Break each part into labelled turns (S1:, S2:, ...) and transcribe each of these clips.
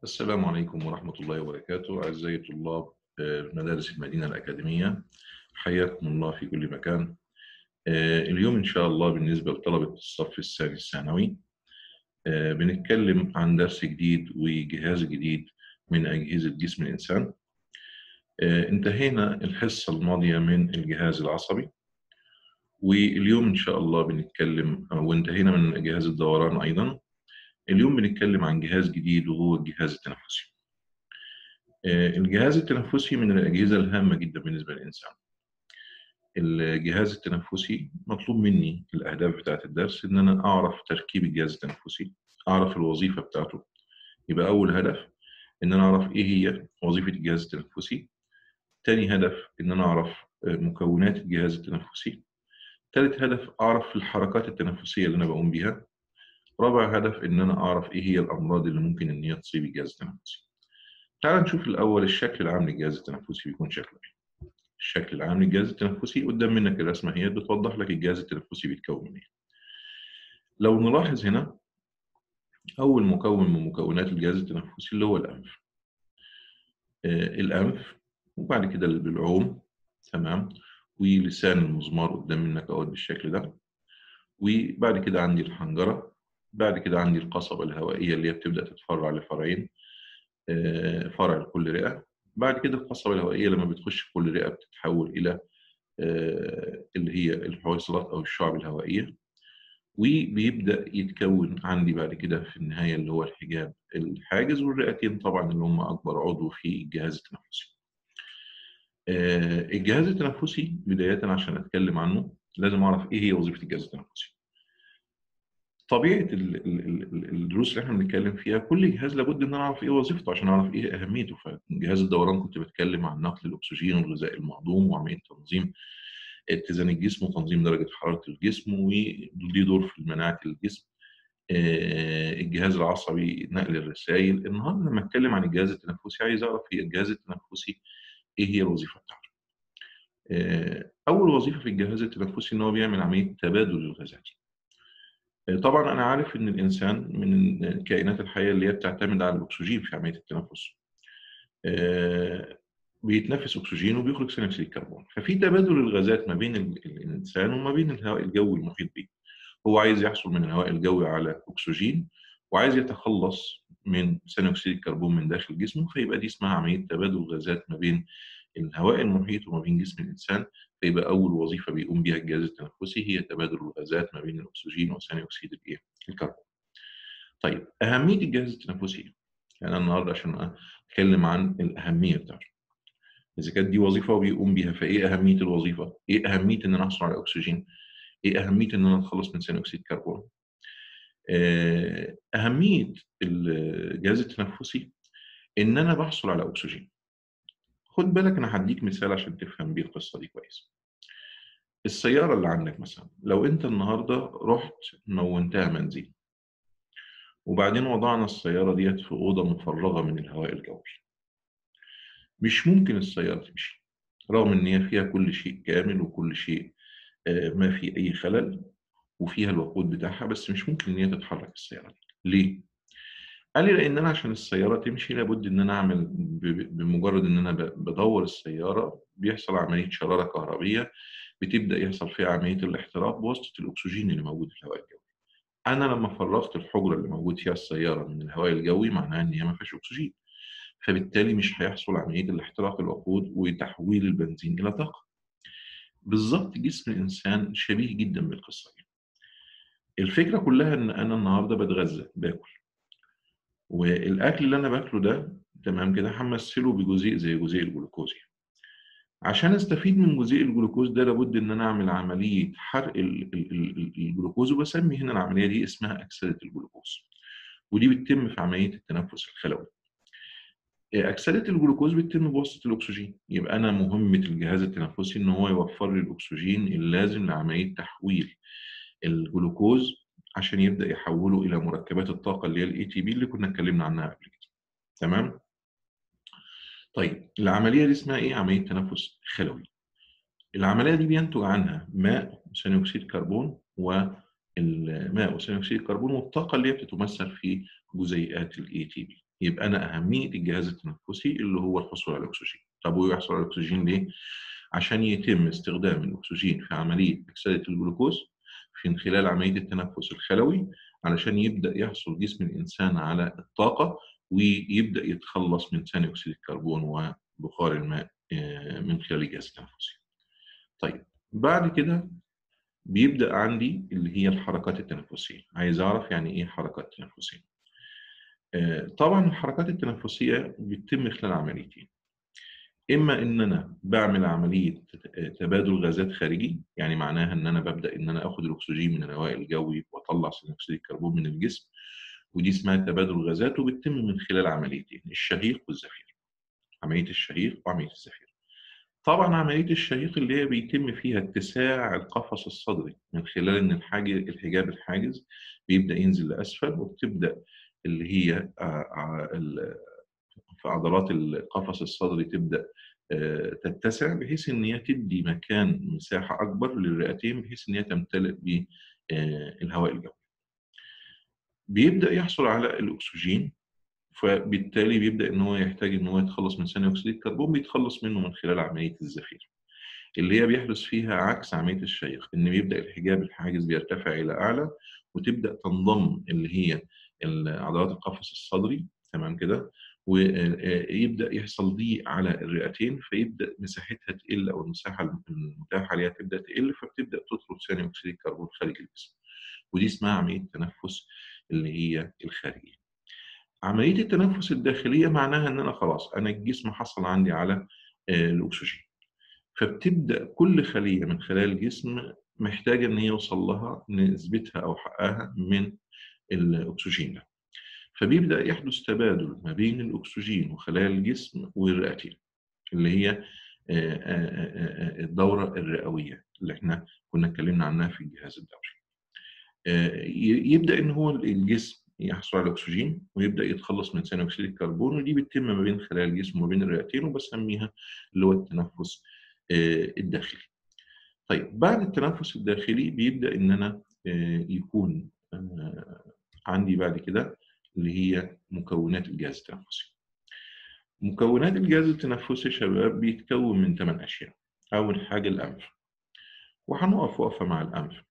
S1: السلام عليكم ورحمة الله وبركاته أعزائي طلاب آه، مدارس المدينة الأكاديمية حياكم الله في كل مكان آه، اليوم إن شاء الله بالنسبة لطلبة الصف الثاني الثانوي آه، بنتكلم عن درس جديد وجهاز جديد من أجهزة جسم الإنسان انتهينا الحصة الماضية من الجهاز العصبي واليوم إن شاء الله بنتكلم وانتهينا من جهاز الدوران أيضا اليوم بنتكلم عن جهاز جديد وهو الجهاز التنفسي. الجهاز التنفسي من الأجهزة الهامة جدا بالنسبة للإنسان. الجهاز التنفسي مطلوب مني الأهداف بتاعة الدرس إن أنا أعرف تركيب الجهاز التنفسي، أعرف الوظيفة بتاعته. يبقى أول هدف إن أنا أعرف إيه هي وظيفة الجهاز التنفسي. تاني هدف إن أنا أعرف مكونات الجهاز التنفسي. تالت هدف أعرف الحركات التنفسية اللي أنا بقوم بيها. رابع هدف ان انا اعرف ايه هي الامراض اللي ممكن ان هي تصيب الجهاز التنفسي. تعال نشوف الاول الشكل العام للجهاز التنفسي بيكون شكله ايه. الشكل العام للجهاز التنفسي قدام منك الرسمه هي بتوضح لك الجهاز التنفسي بيتكون من ايه. لو نلاحظ هنا اول مكون من مكونات الجهاز التنفسي اللي هو الانف. آه الانف وبعد كده البلعوم تمام ولسان المزمار قدام منك اهو بالشكل ده وبعد كده عندي الحنجره بعد كده عندي القصبة الهوائية اللي هي بتبدأ تتفرع لفرعين فرع لكل رئة بعد كده القصبة الهوائية لما بتخش في كل رئة بتتحول إلى اللي هي الحويصلات أو الشعب الهوائية وبيبدأ يتكون عندي بعد كده في النهاية اللي هو الحجاب الحاجز والرئتين طبعا اللي هم أكبر عضو في الجهاز التنفسي. الجهاز التنفسي بداية عشان أتكلم عنه لازم أعرف إيه هي وظيفة الجهاز التنفسي. طبيعه الدروس اللي احنا بنتكلم فيها كل جهاز لابد ان انا اعرف ايه وظيفته عشان اعرف ايه اهميته فجهاز الدوران كنت بتكلم عن نقل الاكسجين والغذاء المهضوم وعمليه تنظيم اتزان الجسم وتنظيم درجه حراره الجسم ودي دور في مناعه الجسم الجهاز العصبي نقل الرسائل النهارده لما اتكلم عن الجهاز التنفسي عايز اعرف هي الجهاز التنفسي ايه هي الوظيفه بتاعته اول وظيفه في الجهاز التنفسي ان هو بيعمل عمليه تبادل الغازات طبعا انا عارف ان الانسان من الكائنات الحيه اللي هي بتعتمد على الاكسجين في عمليه التنفس بيتنفس اكسجين وبيخرج ثاني اكسيد الكربون ففي تبادل الغازات ما بين الانسان وما بين الهواء الجوي المحيط به هو عايز يحصل من الهواء الجوي على اكسجين وعايز يتخلص من ثاني اكسيد الكربون من داخل جسمه فيبقى دي اسمها عمليه تبادل غازات ما بين الهواء المحيط وما بين جسم الانسان فيبقى اول وظيفه بيقوم بيها الجهاز التنفسي هي تبادل الغازات ما بين الاكسجين وثاني اكسيد الايه؟ الكربون. طيب اهميه الجهاز التنفسي يعني انا النهارده عشان اتكلم عن الاهميه بتاعته. اذا كانت دي وظيفه وبيقوم بيها فايه اهميه الوظيفه؟ ايه اهميه ان انا احصل على اكسجين؟ ايه اهميه ان انا اتخلص من ثاني اكسيد الكربون؟ اهميه الجهاز التنفسي ان انا بحصل على اكسجين. خد بالك انا هديك مثال عشان تفهم بيه القصه دي كويس. السياره اللي عندك مثلا لو انت النهارده رحت مونتها منزل وبعدين وضعنا السياره ديت في اوضه مفرغه من الهواء الجوي مش ممكن السياره تمشي رغم ان هي فيها كل شيء كامل وكل شيء ما في اي خلل وفيها الوقود بتاعها بس مش ممكن ان هي تتحرك السياره دي ليه قال لي لان انا عشان السياره تمشي لابد ان انا اعمل بمجرد ان انا بدور السياره بيحصل عمليه شراره كهربيه بتبدا يحصل فيها عمليه الاحتراق بواسطه الاكسجين اللي موجود في الهواء الجوي. انا لما فرغت الحجره اللي موجود فيها السياره من الهواء الجوي معناها ان هي ما فيهاش اكسجين. فبالتالي مش هيحصل عمليه الاحتراق الوقود وتحويل البنزين الى طاقه. بالظبط جسم الانسان شبيه جدا بالقصه دي. الفكره كلها ان انا النهارده بتغذى باكل. والاكل اللي انا باكله ده تمام كده همثله بجزيء زي جزيء الجلوكوز عشان استفيد من جزيء الجلوكوز ده لابد ان انا اعمل عمليه حرق الجلوكوز وبسمي هنا العمليه دي اسمها اكسده الجلوكوز ودي بتتم في عمليه التنفس الخلوي اكسده الجلوكوز بتتم بواسطه الاكسجين يبقى انا مهمه الجهاز التنفسي ان هو يوفر لي الاكسجين اللازم لعمليه تحويل الجلوكوز عشان يبدا يحوله الى مركبات الطاقه اللي هي الاي تي بي اللي كنا اتكلمنا عنها قبل كده تمام طيب العمليه دي اسمها ايه عمليه تنفس خلوي العمليه دي بينتج عنها ماء وثاني اكسيد الكربون والماء وثاني اكسيد الكربون والطاقه اللي هي بتتمثل في جزيئات الاي تي بي يبقى انا اهميه الجهاز التنفسي اللي هو الحصول على الاكسجين طب ويحصل على الاكسجين ليه عشان يتم استخدام الاكسجين في عمليه اكسده الجلوكوز من خلال عمليه التنفس الخلوي علشان يبدا يحصل جسم الانسان على الطاقه ويبدا يتخلص من ثاني اكسيد الكربون وبخار الماء من خلال الجهاز التنفسي. طيب بعد كده بيبدا عندي اللي هي الحركات التنفسيه، عايز اعرف يعني ايه حركات تنفسيه. طبعا الحركات التنفسيه بتتم خلال عمليتين. اما ان انا بعمل عمليه تبادل غازات خارجي يعني معناها ان انا ببدا ان انا اخد الاكسجين من الهواء الجوي واطلع ثاني اكسيد الكربون من الجسم ودي اسمها تبادل غازات وبتتم من خلال عمليتين الشهيق والزفير عمليه الشهيق وعمليه الزفير طبعا عمليه الشهيق اللي هي بيتم فيها اتساع القفص الصدري من خلال ان الحاجز الحجاب الحاجز بيبدا ينزل لاسفل وبتبدا اللي هي في عضلات القفص الصدري تبدا تتسع بحيث ان هي تدي مكان مساحه اكبر للرئتين بحيث ان هي تمتلئ بالهواء الجوي. بيبدا يحصل على الاكسجين فبالتالي بيبدا ان هو يحتاج ان هو يتخلص من ثاني اكسيد الكربون بيتخلص منه من خلال عمليه الزفير. اللي هي بيحدث فيها عكس عمليه الشيخ ان بيبدا الحجاب الحاجز بيرتفع الى اعلى وتبدا تنضم اللي هي عضلات القفص الصدري تمام كده ويبدا يحصل ضيق على الرئتين فيبدا مساحتها تقل او المساحه المتاحه عليها تبدا تقل فبتبدا تطرد ثاني اكسيد الكربون خارج الجسم ودي اسمها عمليه التنفس اللي هي الخارجيه عمليه التنفس الداخليه معناها ان انا خلاص انا الجسم حصل عندي على الاكسجين فبتبدا كل خليه من خلال الجسم محتاجه ان هي يوصل لها نسبتها او حقها من الاكسجين ده فبيبدا يحدث تبادل ما بين الاكسجين وخلايا الجسم والرئتين اللي هي الدوره الرئويه اللي احنا كنا اتكلمنا عنها في الجهاز الدوري يبدا ان هو الجسم يحصل على الاكسجين ويبدا يتخلص من ثاني اكسيد الكربون ودي بتتم ما بين خلايا الجسم وما بين الرئتين وبسميها اللي هو التنفس الداخلي. طيب بعد التنفس الداخلي بيبدا ان انا يكون عندي بعد كده اللي هي مكونات الجهاز التنفسي. مكونات الجهاز التنفسي شباب بيتكون من ثمان اشياء. اول حاجه الانف. وهنقف وقفه مع الانف.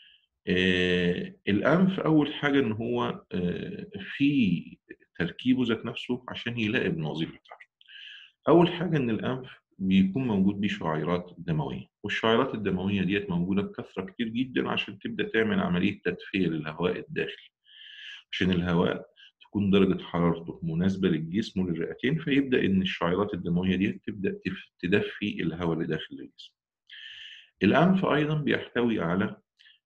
S1: آه الانف اول حاجه ان هو آه في تركيبه ذات نفسه عشان يلاقي الوظيفه بتاعته. اول حاجه ان الانف بيكون موجود بيه شعيرات دمويه والشعيرات الدمويه ديت موجوده بكثره كتير جدا عشان تبدا تعمل عمليه تدفئه للهواء الداخلي عشان الهواء تكون درجه حرارته مناسبه للجسم وللرئتين فيبدا ان الشعيرات الدمويه ديت تبدا تدفي الهواء اللي داخل الجسم الانف ايضا بيحتوي على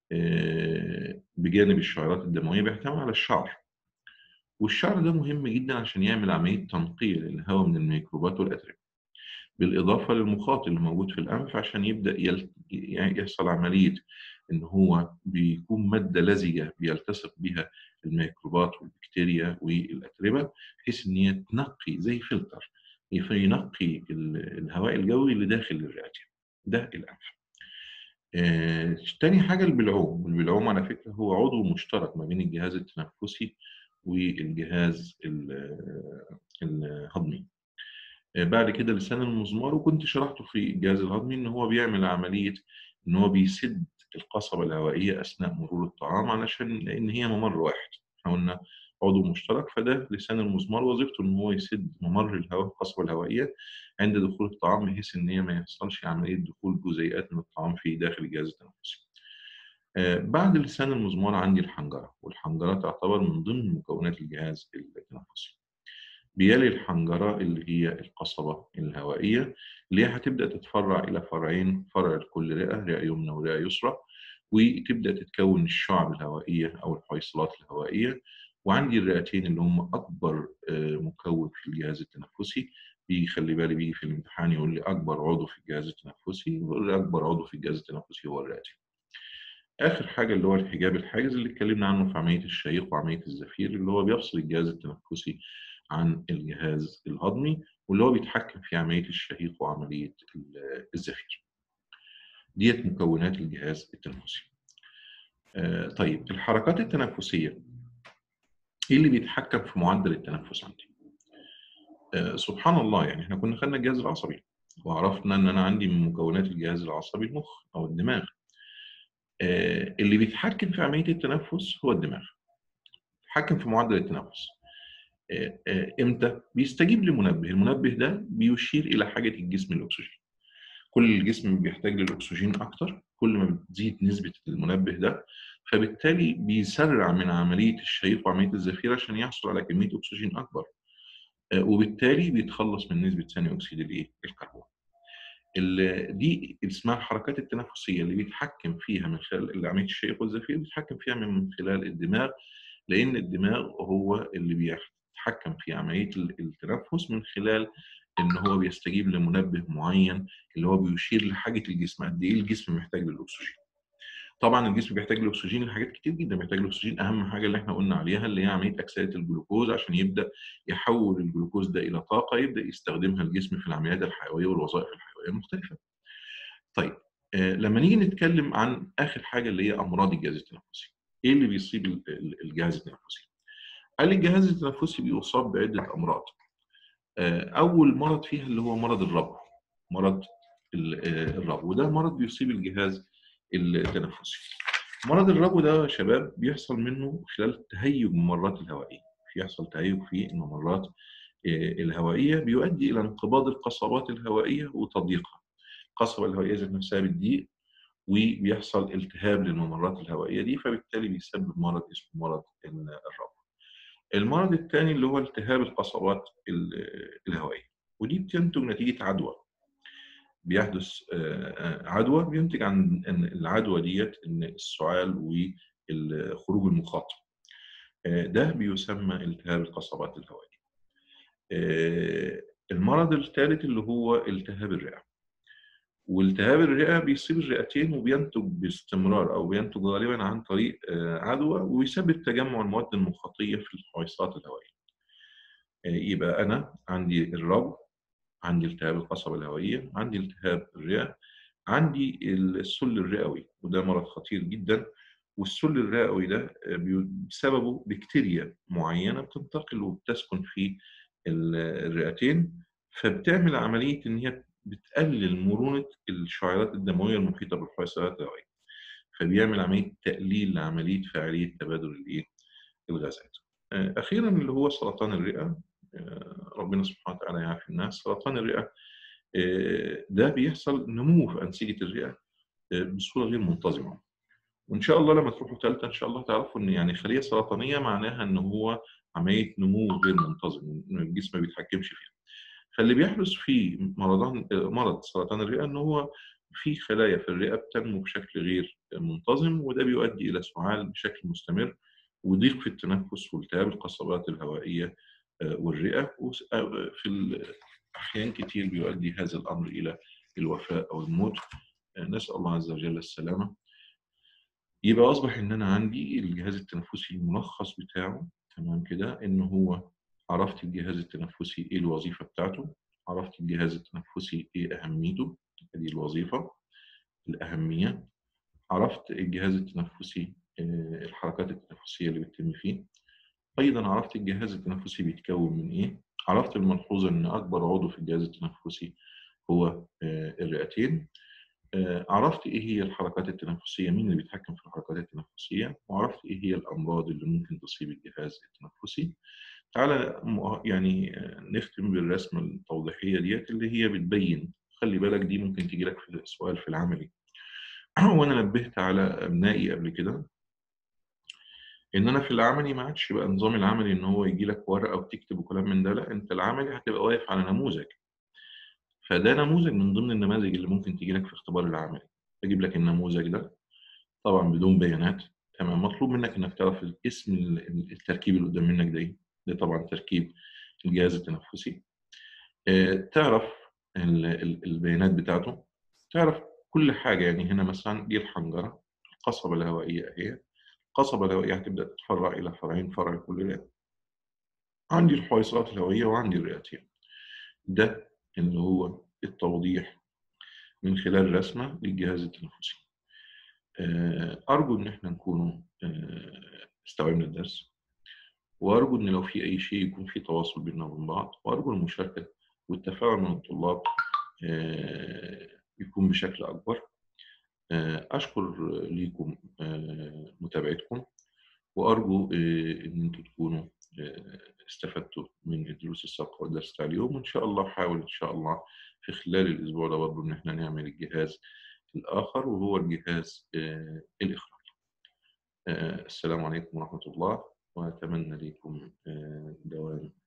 S1: بجانب الشعيرات الدمويه بيحتوي على الشعر والشعر ده مهم جدا عشان يعمل عمليه تنقيه للهواء من الميكروبات والاتربه بالاضافه للمخاط اللي موجود في الانف عشان يبدا يل... يحصل عمليه ان هو بيكون ماده لزجه بيلتصق بها الميكروبات والبكتيريا والاتربه بحيث ان هي تنقي زي فلتر ينقي الهواء الجوي اللي داخل الرئتين ده الانف آه، تاني حاجة البلعوم البلعوم على فكرة هو عضو مشترك ما بين الجهاز التنفسي والجهاز الهضمي آه، بعد كده لسان المزمار وكنت شرحته في الجهاز الهضمي ان هو بيعمل عملية ان هو بيسد القصبة الهوائية اثناء مرور الطعام علشان لان هي ممر واحد احنا قلنا عضو مشترك فده لسان المزمار وظيفته ان هو يسد ممر الهواء القصبة الهوائية عند دخول الطعام بحيث ان هي ما يحصلش عمليه دخول جزيئات من الطعام في داخل الجهاز التنفسي. آه بعد لسان المزمار عندي الحنجره والحنجره تعتبر من ضمن مكونات الجهاز التنفسي. بيلي الحنجره اللي هي القصبه الهوائيه اللي هي هتبدا تتفرع الى فرعين فرع لكل رئه رئه يمنى ورئه يسرى وتبدا تتكون الشعب الهوائيه او الحويصلات الهوائيه وعندي الرئتين اللي هم اكبر آه مكون في الجهاز التنفسي بيجي خلي بالي بيجي في الامتحان يقول لي اكبر عضو في الجهاز التنفسي يقول لي اكبر عضو في الجهاز التنفسي هو الرئتين. اخر حاجه اللي هو الحجاب الحاجز اللي اتكلمنا عنه في عمليه الشهيق وعمليه الزفير اللي هو بيفصل الجهاز التنفسي عن الجهاز الهضمي واللي هو بيتحكم في عمليه الشهيق وعمليه الزفير. ديت مكونات الجهاز التنفسي. آه طيب الحركات التنفسيه ايه اللي بيتحكم في معدل التنفس عندي؟ آآ سبحان الله يعني إحنا كنا خدنا الجهاز العصبي، وعرفنا إن أنا عندي من مكونات الجهاز العصبي المُخ أو الدماغ. آآ اللي بيتحكم في عملية التنفس هو الدماغ. بيتحكم في معدل التنفس. آآ آآ إمتى؟ بيستجيب لمنبه، المنبه ده بيشير إلى حاجة الجسم للأكسجين. كل الجسم بيحتاج للأكسجين أكتر، كل ما بتزيد نسبة المنبه ده، فبالتالي بيسرّع من عملية الشهيق وعملية الزفير عشان يحصل على كمية أكسجين أكبر. آآ وبالتالي بيتخلّص من نسبة ثاني أكسيد الإيه؟ الكربون. ال دي اسمها الحركات التنفسية اللي بيتحكم فيها من خلال عملية الشهيق والزفير بيتحكم فيها من خلال الدماغ، لإن الدماغ هو اللي بيتحكم في عملية ال التنفس من خلال إن هو بيستجيب لمنبه معيّن اللي هو بيشير لحاجة الجسم، قد إيه الجسم محتاج للأكسجين. طبعًا الجسم بيحتاج للأكسجين لحاجات كتير جدًا، بيحتاج للأكسجين أهم حاجة اللي إحنا قُلنا عليها اللي هي عملية أكسدة الجلوكوز عشان يبدأ يحوّل الجلوكوز ده إلى طاقة يبدأ يستخدمها الجسم في العمليات الحيوية والوظائف الحيوية المختلفة. طيب آآ لمّا نيجي نتكلم عن آخر حاجة اللي هي أمراض الجهاز التنفسي. إيه اللي بيصيب ال ال الجهاز التنفسي؟ قال لي الجهاز التنفسي بيُصاب بعدة أمراض. آآ أول مرض فيها اللي هو مرض الربو، مرض ال آآ الربو، وده مرض بيصيب الجهاز التنفسي. مرض الربو ده يا شباب بيحصل منه خلال تهيُّج الممرات الهوائية، بيحصل تهيُّج في الممرات آآ الهوائية بيؤدي إلى انقباض القصبات الهوائية وتضييقها. القصبة الهوائية ذات نفسها بتضيق وبيحصل التهاب للممرات الهوائية دي، فبالتالي بيسبب مرض اسمه مرض ال الربو. المرض التاني اللي هو التهاب القصبات ال الهوائية، ودي بتنتج نتيجة عدوى. بيحدث آآ عدوى بينتج عن إن العدوى ديّة إن السُعال وال خروج المخاط. آآ ده بيسمى التهاب القصبات الهوائية. آآ المرض التالت اللي هو التهاب الرئة. والتهاب الرئة بيصيب الرئتين وبينتج باستمرار أو بينتج غالبًا عن طريق آآ عدوى ويسبب تجمُّع المواد المخاطية في الحويصلات الهوائية. آآ يبقى أنا عندي الربو، عندي التهاب القصبة الهوائية، عندي التهاب الرئة، عندي السُّل الرئوي وده مرض خطير جدًا، والسُّل الرئوي ده آآ بي بسببه بكتيريا معيّنة بتنتقل وبتسكن في ال الرئتين، فبتعمل عملية إن هي بتقلل مرونة الشعيرات الدموية المحيطة بالحويصلات الهوائية. فبيعمل عملية تقليل لعملية فاعلية تبادل الإيه؟ الغازات. آآ أخيرًا اللي هو سرطان الرئة، آآ ربنا سبحانه وتعالى يعافي الناس. سرطان الرئة آآ ده بيحصل نمو في أنسجة الرئة آآ بصورة غير منتظمة. وإن شاء الله لمّا تروحوا تالتة إن شاء الله تعرفوا إن يعني خلية سرطانية معناها إن هو عملية نمو غير منتظم، إن الجسم ما بيتحكمش فيها. فاللي بيحدث في مرضان آآ مرض سرطان الرئة إن هو في خلايا في الرئة بتنمو بشكل غير منتظم، وده بيؤدي إلى سُعال بشكل مستمر وضيق في التنفس والتهاب القصبات الهوائية آآ والرئة وس آآ في ال أحيان كتير بيؤدي هذا الأمر إلى الوفاة أو الموت. آآ نسأل الله عز وجل السلامة. يبقى أصبح إن أنا عندي الجهاز التنفسي الملخص بتاعه تمام كده، إن هو عرفت الجهاز التنفسي إيه الوظيفة بتاعته، عرفت الجهاز التنفسي إيه أهميته، أدي الوظيفة، الأهمية. عرفت الجهاز التنفسي آآ الحركات التنفسية اللي بتتم فيه. أيضًا عرفت الجهاز التنفسي بيتكوّن من إيه، عرفت الملحوظة إن أكبر عضو في الجهاز التنفسي هو آآ الرئتين. آآ عرفت إيه هي الحركات التنفسية، مين اللي بيتحكم في الحركات التنفسية، وعرفت إيه هي الأمراض اللي ممكن تصيب الجهاز التنفسي. تعالَ م يعني نختم بالرسمة التوضيحية ديّة اللي هي بتبيّن خلّي بالك دي ممكن تيجي لك في سؤال في العملي. وأنا نبّهت على أبنائي قبل كده إن أنا في العملي ما عادش بقى نظام العملي إن هو ييجي لك ورقة وتكتب وكلام من ده، لأ أنت العملي هتبقى واقف على نموذج. فده نموذج من ضمن النماذج اللي ممكن تيجي لك في اختبار العملي. باجيب لك النموذج ده طبعًا بدون بيانات تمام، مطلوب منك إنك تعرف اسم ال ال التركيب اللي قدّام منك ده إيه، ده طبعًا تركيب الجهاز التنفسي. آآ تعرف ال ال البيانات بتاعته، تعرف كل حاجة، يعني هنا مثلًا دي الحنجرة، القصبة الهوائية أهيّة، القصبة الهوائية هتبدأ تتفرّع إلى فرعين، فرع لكل رئة. عندي الحويصلات الهوائية وعندي الرئتين. ده اللي هو التوضيح من خلال رسمة للجهاز التنفسي. آآ أرجو إن إحنا نكونوا آآ استوعبنا الدرس. وأرجو إن لو في أي شيء يكون في تواصل بيننا وبين بعض وأرجو المشاركة والتفاعل من الطلاب آه، يكون بشكل أكبر آه، أشكر ليكم آه، متابعتكم وأرجو إن أنتم تكونوا استفدتوا من الدروس السابقة والدرس بتاع اليوم وإن شاء الله حاول إن شاء الله في خلال الأسبوع ده برضه إن إحنا نعمل الجهاز الآخر وهو الجهاز الإخراج. السلام عليكم ورحمة الله وأتمنى لكم دوام